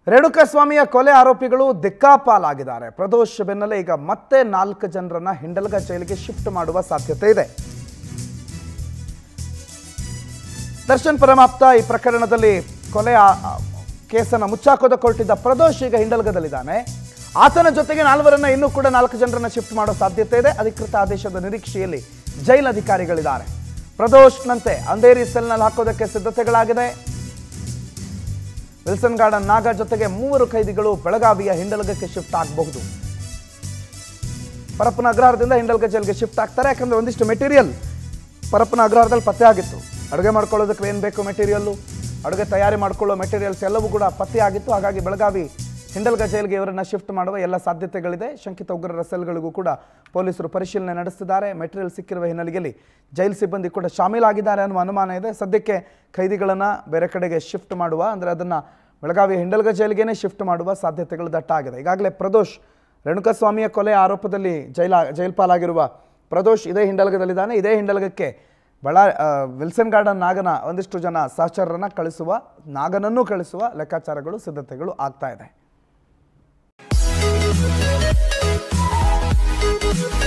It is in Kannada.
ರೇಣುಕಾಸ್ವಾಮಿಯ ಕೊಲೆ ಆರೋಪಿಗಳು ದಿಕ್ಕಾಪಾಲಾಗಿದ್ದಾರೆ ಪ್ರದೋಷ್ ಬೆನ್ನಲ್ಲೇ ಈಗ ಮತ್ತೆ ನಾಲ್ಕು ಜನರನ್ನ ಹಿಂಡಲ್ಗ ಜೈಲಿಗೆ ಶಿಫ್ಟ್ ಮಾಡುವ ಸಾಧ್ಯತೆ ಇದೆ ದರ್ಶನ್ ಪರಮಾಪ್ತ ಈ ಪ್ರಕರಣದಲ್ಲಿ ಕೊಲೆ ಆ- ಆ- ಕೇಸನ್ನು ಮುಚ್ಚಾಕೋದ ಕೊಟ್ಟಿದ್ದ ಪ್ರದೋಷ್ ಈಗ ಹಿಂಡಲ್ಗದಲ್ಲಿದ್ದಾನೆ ಆತನ ಜೊತೆಗೆ ನಾಲ್ವರನ್ನ ಇನ್ನೂ ಕೂಡ ನಾಲ್ಕು ಜನರನ್ನ ಶಿಫ್ಟ್ ಮಾಡೋ ಸಾಧ್ಯತೆ ಇದೆ ಅಧಿಕೃತ ಆದೇಶದ ನಿರೀಕ್ಷೆಯಲ್ಲಿ ಜೈಲ್ ಅಧಿಕಾರಿಗಳಿದ್ದಾರೆ ಪ್ರದೋಷ್ನಂತೆ ಅಂಧೇರಿ ಸೆಲ್ನಲ್ಲಿ ಹಾಕೋದಕ್ಕೆ ಸಿದ್ಧತೆಗಳಾಗಿದೆ ವಿಲ್ಸನ್ ಗಾರ್ಡನ್ ನಾಗ ಜೊತೆಗೆ ಮೂವರು ಖೈದಿಗಳು ಬೆಳಗಾವಿಯ ಹಿಂಡಲ್ಗಕ್ಕೆ ಶಿಫ್ಟ್ ಆಗಬಹುದು ಪರಪ್ಪನ ಅಗ್ರಹಾರದಿಂದ ಹಿಂಡಲ್ಗ ಜೈಲ್ಗೆ ಶಿಫ್ಟ್ ಆಗ್ತಾರೆ ಯಾಕಂದ್ರೆ ಒಂದಿಷ್ಟು ಮೆಟೀರಿಯಲ್ ಪರಪ್ಪನ ಅಗ್ರಹಾರದಲ್ಲಿ ಪತ್ತೆ ಆಗಿತ್ತು ಅಡುಗೆ ಮಾಡ್ಕೊಳ್ಳೋದಕ್ಕೆ ಏನು ಬೇಕು ಮೆಟೀರಿಯಲ್ಲು ಅಡುಗೆ ತಯಾರಿ ಮಾಡ್ಕೊಳ್ಳೋ ಮೆಟೀರಿಯಲ್ಸ್ ಎಲ್ಲವೂ ಕೂಡ ಪತ್ತೆ ಆಗಿತ್ತು ಹಾಗಾಗಿ ಬೆಳಗಾವಿ ಹಿಂಡಲ್ಗ ಜೈಲ್ಗೆ ಇವರನ್ನ ಶಿಫ್ಟ್ ಮಾಡುವ ಎಲ್ಲ ಸಾಧ್ಯತೆಗಳಿದೆ ಶಂಕಿತ ಉಗ್ರರ ಸೆಲ್ಗಳಿಗೂ ಕೂಡ ಪೊಲೀಸರು ಪರಿಶೀಲನೆ ನಡೆಸ್ತಿದ್ದಾರೆ ಮೆಟೀರಿಯಲ್ ಸಿಕ್ಕಿರುವ ಹಿನ್ನೆಲೆಯಲ್ಲಿ ಜೈಲು ಸಿಬ್ಬಂದಿ ಕೂಡ ಶಾಮೀಲಾಗಿದ್ದಾರೆ ಅನ್ನುವ ಅನುಮಾನ ಇದೆ ಸದ್ಯಕ್ಕೆ ಖೈದಿಗಳನ್ನು ಬೇರೆ ಕಡೆಗೆ ಶಿಫ್ಟ್ ಮಾಡುವ ಅಂದರೆ ಅದನ್ನು ಬೆಳಗಾವಿ ಹಿಂಡಲ್ಗ ಜೈಲಿಗೇನೆ ಶಿಫ್ಟ್ ಮಾಡುವ ಸಾಧ್ಯತೆಗಳು ದಟ್ಟ ಆಗಿದೆ ಈಗಾಗಲೇ ಪ್ರದೋಷ್ ರೇಣುಕಾಸ್ವಾಮಿಯ ಕೊಲೆ ಆರೋಪದಲ್ಲಿ ಜೈಲ ಜೈಲ್ಪಾಲಾಗಿರುವ ಪ್ರದೋಷ್ ಇದೇ ಹಿಂಡಲ್ಗದಲ್ಲಿದ್ದಾನೆ ಇದೇ ಹಿಂಡಲ್ಗಕ್ಕೆ ಬಳ ಆ, ವಿಲ್ಸನ್ ಗಾರ್ಡನ್ ನಾಗನ ಒಂದಿಷ್ಟು ಜನ ಸಹಚರರನ್ನ ಕಳಿಸುವ ನಾಗನನ್ನು ಕಳಿಸುವ ಲೆಕ್ಕಾಚಾರಗಳು ಸಿದ್ಧತೆಗಳು ಆಗ್ತಾ ಇದೆ